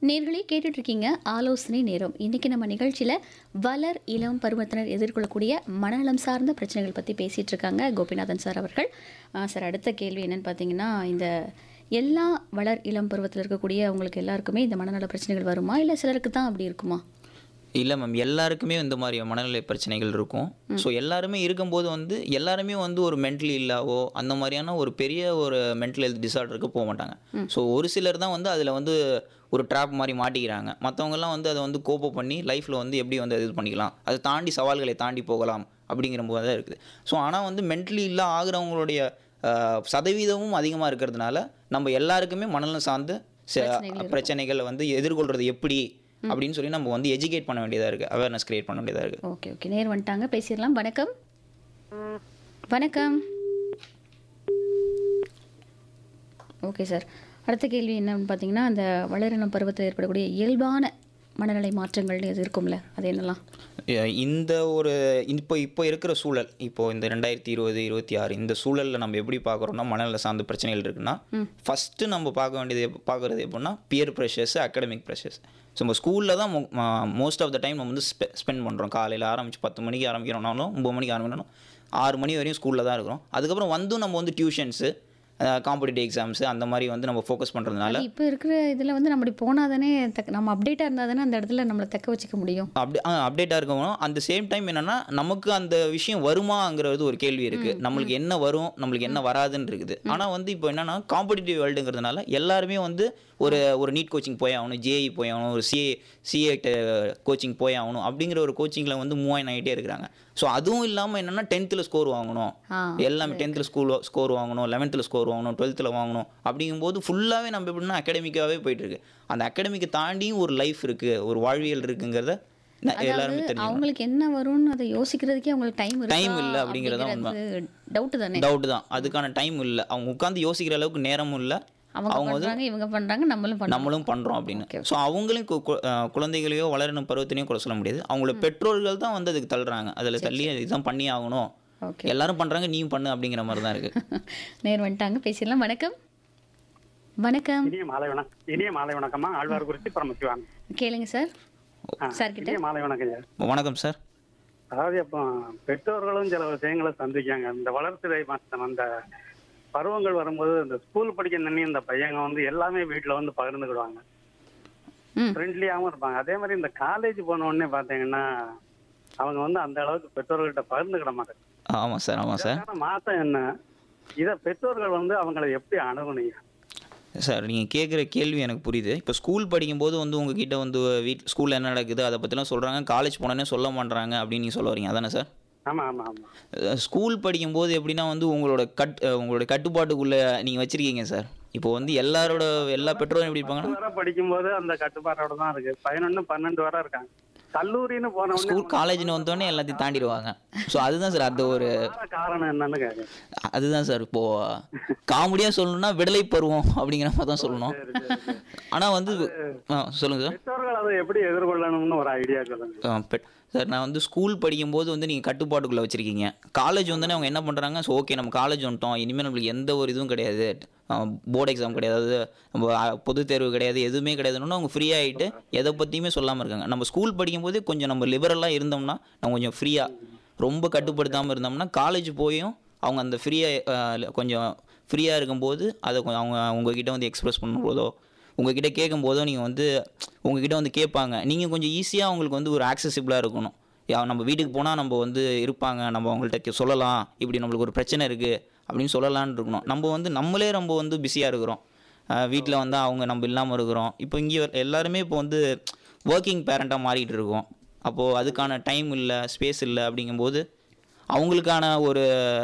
நேர்களே கேட்டுட்டு இருக்கீங்க ஆலோசனை நேரம் இன்னைக்கு நம்ம நிகழ்ச்சியில வளர் இளம் பருவத்தினர் எதிர்கொள்ளக்கூடிய மனநலம் சார்ந்த பிரச்சனைகள் பத்தி பேசிட்டு இருக்காங்க கோபிநாதன் சார் அவர்கள் ஆ, சார் அடுத்த கேள்வி என்னன்னு பார்த்தீங்கன்னா இந்த எல்லா வளர் இளம் பருவத்தில் இருக்கக்கூடிய அவங்களுக்கு எல்லாருக்குமே இந்த மனநல பிரச்சனைகள் வருமா இல்லை சிலருக்கு தான் அப்படி இருக்குமா இல்லை மேம் எல்லாருக்குமே இந்த மாதிரி மனநிலை பிரச்சனைகள் இருக்கும் ஸோ எல்லாருமே இருக்கும்போது வந்து எல்லாருமே வந்து ஒரு மென்டலி இல்லாவோ அந்த மாதிரியான ஒரு பெரிய ஒரு மென்டல் ஹெல்த் டிசார்டருக்கு போக மாட்டாங்க ஸோ ஒரு சிலர் தான் வந்து அதில் வந்து ஒரு ட்ராப் மாதிரி மாட்டிக்கிறாங்க மற்றவங்கெல்லாம் வந்து அதை வந்து கோப்ப பண்ணி லைஃப்பில் வந்து எப்படி வந்து இது பண்ணிக்கலாம் அதை தாண்டி சவால்களை தாண்டி போகலாம் அப்படிங்கிற போது தான் இருக்குது ஸோ ஆனால் வந்து மென்டலி இல்லா ஆகுறவங்களுடைய அஹ், சதவீதமும் அதிகமாக இருக்கிறதுனால நம்ம எல்லாருக்குமே மனநலம் சார்ந்து ச- பிரச்சனைகள் பிரச்சனைகளை வந்து எதிர்கொள்கிறது எப்படி அப்படின்னு சொல்லி நம்ம வந்து எஜுகேட் பண்ண வேண்டியதாக இருக்குது அவேர்னஸ் கிரியேட் பண்ண வேண்டியதாக இருக்குது ஓகே ஓகே நேர் வந்துட்டாங்க பேசிடலாம் வணக்கம் வணக்கம் ஓகே சார் அடுத்த கேள்வி என்னன்னு பார்த்தீங்கன்னா அந்த வளரினம் பருவத்தில் ஏற்படக்கூடிய இயல்பான மனநிலை மாற்றங்கள்னு எது இருக்கும்ல அது என்னலாம் அஹ் இந்த ஒரு இப்போ இப்போ இருக்கிற சூழல் இப்போ இந்த ரெண்டாயிரத்தி இருபது இருபத்தி ஆறு இந்த சூழலில் நம்ம எப்படி பார்க்குறோம்னா மனநல சார்ந்த பிரச்சனைகள் இருக்குன்னா ஃபஸ்ட்டு நம்ம பார்க்க வேண்டியது எப்ப- பார்க்குறது எப்படின்னா peer pressures academic pressures so நம்ம ஸ்கூலில் தான் மோஸ்ட் ஆஃப் த டைம் நம்ம வந்து ஸ்பெண்ட் பண்ணுறோம் காலையில் ஆரம்பிச்சு பத்து மணிக்கு ஆரம்பிக்கிறோம்னாலும் ஒம்பது மணிக்கு ஆரம்பிக்கணும் ஆறு மணி வரையும் ஸ்கூலில் தான் இருக்கிறோம் அதுக்கப்புறம் வந்தும் நம்ம வந்து டியூஷன்ஸு காம்படிட்டிவ் எக்ஸாம்ஸு அந்த மாதிரி வந்து நம்ம ஃபோக்கஸ் பண்ணுறதுனால இப்போ இருக்கிற இதில் வந்து நம்ம இப்படி போனால் தானே தக்க நம்ம அப்டேட்டாக இருந்தால் தானே அந்த இடத்துல நம்மளை தக்க வச்சுக்க முடியும் அப்டே அப்டேட்டாக இருக்கணும் அந்த சேம் டைம் என்னன்னா நமக்கு அந்த விஷயம் வருமாங்கிறது ஒரு கேள்வி இருக்கு நம்மளுக்கு என்ன வரும் நம்மளுக்கு என்ன வராதுன்னு இருக்குது ஆனால் வந்து இப்போ என்னன்னா காம்படிட்டிவ் வேர்ல்டுங்கிறதுனால எல்லாருமே வந்து ஒரு ஒரு நீட் கோச்சிங் போய் ஆகணும் ஜேஇ போய் ஆகணும் ஒரு சிஏ சிஏ கோச்சிங் போய் ஆகணும் அப்படிங்கிற ஒரு கோச்சிங்கில் வந்து மூவாயின் ஆகிட்டே இருக்கிறாங்க ஸோ அதுவும் இல்லாமல் என்னன்னா டென்த்தில் ஸ்கோர் வாங்கணும் ஆ எல்லாமே டென்த்தில் ஸ்கூல் ஸ்கோர் வாங்கணும் லெவன்த்தில் ஸ்கோர் வாங்கணும் டுவெல்த்தில் வாங்கணும் அப்படிங்கும்போது ஃபுல்லாகவே நம்ம எப்படின்னா அகாடமிக்காகவே போயிட்டு இருக்கு அந்த அகாடமிக்கை தாண்டியும் ஒரு லைஃப் இருக்கு ஒரு வாழ்வியல் இருக்குங்கிறத ந- எல்லாருமே அதாவது தெரியும் அவங்களுக்கு என்ன வரும்னு அதை யோசிக்கிறதுக்கே அவங்களுக்கு டைம் Time இல்ல அப்படிங்கிறது தான் டவுட் தானே டவுட் தான் அதுக்கான டைம் இல்லை அவங்க உட்காந்து யோசிக்கிற அளவுக்கு நேரமும் இல்லை அவங்க பண்றாங்க இவங்க பண்றாங்க நம்மளும் பண்றோம் நம்மளும் பண்ணுறோம் அப்படின்னு ஸோ அவங்களையும் கு- கு- அஹ் குழந்தைகளையோ வளரணும் பருவத்திலையும் கூட சொல்ல முடியாது அவங்களோட பெற்றோர்கள் தான் வந்து அதுக்கு தள்ளுறாங்க அதில் தள்ளி இதுதான் பண்ணி ஆகணும் ஓகே எல்லாரும் பண்ணுறாங்க நீயும் பண்ணு அப்படிங்கிற மாதிரி தான் இருக்குது நேர் வந்துட்டாங்க பேசிடலாம் வணக்கம் வணக்கம் இனிய மாலை வணக்கம் இனிய மாலை வணக்கம்மா ஆழ்வார் குறிச்சி பரமசிவான் கேளுங்க சார் சார் கிட்ட இனிய மாலை வணக்கம் ஐயா வணக்கம் சார் அதாவது இப்போ பெற்றோர்களும் சில விஷயங்களை சந்திக்காங்க இந்த வளர்ச்சிதை மாற்றம் அந்த பருவங்கள் வரும்போது இந்த ஸ்கூல் படிக்க நின்று இந்த பையங்க வந்து எல்லாமே வீட்டில் வந்து பகிர்ந்துக்கிடுவாங்க ம் ஃப்ரெண்ட்லியாகவும் இருப்பாங்க அதே மாதிரி இந்த காலேஜ் போன உடனே பார்த்தீங்கன்னா அவங்க வந்து அந்த அளவுக்கு பெற்றோர்கள்ட்ட பகிர்ந்துக்கிட மாட்டாங்க ஆமாம் சார் ஆமாம் சார் இதற்கான மாற்றம் என்ன இதை பெற்றோர்கள் வந்து அவங்களை எப்படி அணுகுனீங்க சார் நீங்கள் கேட்குற கேள்வி எனக்கு புரியுது இப்போ ஸ்கூல் படிக்கும்போது வந்து உங்ககிட்ட வந்து வீட் ஸ்கூலில் என்ன நடக்குது அதை பற்றிலாம் சொல்கிறாங்க காலேஜ் போனோன்னே சொல்ல மாட்றாங்க அப்படின்னு நீங்கள் சொல்ல வரீங்க அதானே சார் ஆமா ஆமா ஆமா அஹ் ஸ்கூல் படிக்கும்போது எப்படின்னா வந்து உங்களோட கட் அஹ் உங்களோட கட்டுப்பாட்டுக்குள்ளே நீங்கள் வச்சுருக்கீங்க சார் இப்போ வந்து எல்லாரோட எல்லா பெற்றோரும் எப்படி இருப்பாங்கன்னா பத்து வரை படிக்கும்போது அந்த கட்டுப்பாட்டோட தான் இருக்கு பதினொன்னு பன்னெண்டு வரை இருக்காங்க கல்லூரின்னு போன உடனே ஸ்கூல் காலேஜ்னு வந்தோடனே எல்லாத்தையும் தாண்டிடுவாங்க ஸோ அதுதான் சார் அந்த ஒரு மாற காரணம் என்னன்னு கேக்குறேன் அதுதான் சார் இப்போது காமெடியாக சொல்லணும்னா விடலை பருவம் அப்படிங்கிற மாதிரி தான் சொல்லணும் ஆனால் வந்து ஆ சொல்லுங்கள் சார் பெற்றோர்கள் அதை எப்படி எதிர்கொள்ளணும்னு ஒரு ஐடியா சொல்லுங்க ஆ, பெட் சார் நான் வந்து ஸ்கூல் படிக்கும்போது வந்து நீங்கள் கட்டுப்பாட்டுக்குள்ளே வச்சுருக்கீங்க காலேஜ் வந்தோடனே அவங்க என்ன பண்ணுறாங்க ஸோ ஓகே நம்ம காலேஜ் வந்துட்டோம் இனிமேல் நம்மளுக்கு எந்த ஒரு இதுவும் கிடையாது போர்டு எக்ஸாம் கிடையாது அதாவது நம்ம ஆ, பொதுத் தேர்வு கிடையாது எதுவுமே கிடையாதுன்னு அவங்க ஃப்ரீ ஆகிட்டு எதை பற்றியுமே சொல்லாமல் இருக்காங்க நம்ம ஸ்கூல் படிக்கும்போதே கொஞ்சம் நம்ம லிபரலாக இருந்தோம்னா நம்ம கொஞ்சம் ஃப்ரீயாக ரொம்ப கட்டுப்படுத்தாமல் இருந்தோம்னா காலேஜ் போயும் அவங்க அந்த ஃப்ரீயாக கொஞ்சம் ஃப்ரீயாக இருக்கும்போது அதை கொஞ்சம் அவங்க உங்ககிட்ட வந்து எக்ஸ்பிரஸ் பண்ணும்போதோ உங்ககிட்ட கேட்கும்போதோ நீங்கள் வந்து உங்ககிட்ட வந்து கேட்பாங்க நீங்கள் கொஞ்சம் ஈஸியாக அவங்களுக்கு வந்து ஒரு ஆக்சசிபிளாக இருக்கணும் யா நம்ம வீட்டுக்கு போனால் நம்ம வந்து இருப்பாங்க நம்ம அவங்கள்ட்ட கே- சொல்லலாம் இப்படி நம்மளுக்கு ஒரு பிரச்சனை இருக்குது அப்படின்னு சொல்லலாம்னு இருக்கணும் நம்ம வந்து நம்மளே ரொம்ப வந்து பிஸியாக இருக்கிறோம் வீட்டில் வந்து அவங்க நம்ம இல்லாமல் இருக்கிறோம் இப்போ இங்கே எல்லாருமே இப்போ வந்து ஒர்க்கிங் பேரண்ட்டாக மாறிட்டு இருக்கோம் அப்போது அதுக்கான டைம் இல்லை ஸ்பேஸ் இல்லை அப்படிங்கும்போது அவங்களுக்கான ஒரு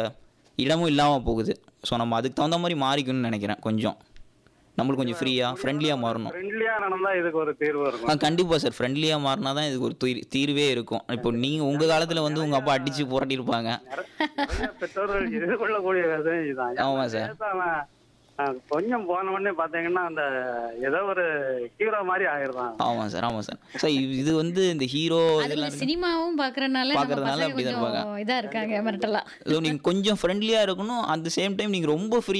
இடமும் இல்லாமல் போகுது ஸோ நம்ம அதுக்கு தகுந்த மாதிரி மாறிக்கணும்னு நினைக்கிறேன் கொஞ்சம் நம்மளுக்கு கொஞ்சம் ஃப்ரீயாக ஃப்ரெண்ட்லியாக மாறணும் ஃப்ரெண்ட்லியா நடந்தா இதுக்கு ஒரு தீர்வு ஆ இருக்கும் கண்டிப்பாக சார் ஃப்ரெண்ட்லியாக மாறினா தான் இதுக்கு ஒரு தீர் தீர்வே இருக்கும் இப்போ நீங்கள் உங்கள் காலத்தில் வந்து உங்கள் அப்பா அடித்து புரட்டியிருப்பாங்க நிறைய பெற்றோர்கள் எதிர்கொள்ளக்கூடிய விஷயம் இதுதான் ஆமா சார். பேசாம, அஹ், கொஞ்சம் போன உடனே பாத்தீங்கன்னா அந்த ஏதோ ஒரு ஹீரோ மாதிரி ஆயிருதான் ஆமாம் சார் ஆமாம் சார் சார் இது வந்து இந்த ஹீரோ அது இதெல்லாம் வந்து சினிமாவும் பாக்குறதுனால நம்ம பார்க்கறதுனால பசங்க அப்படிதான் கொஞ்சம் இதா இருக்காங்க மிரட்டலா நீங்கள் கொஞ்சம் ஃப்ரெண்ட்லியாக இருக்கணும் அட் த சேம் டைம் நீங்கள் ரொம்ப ஃப்ரீ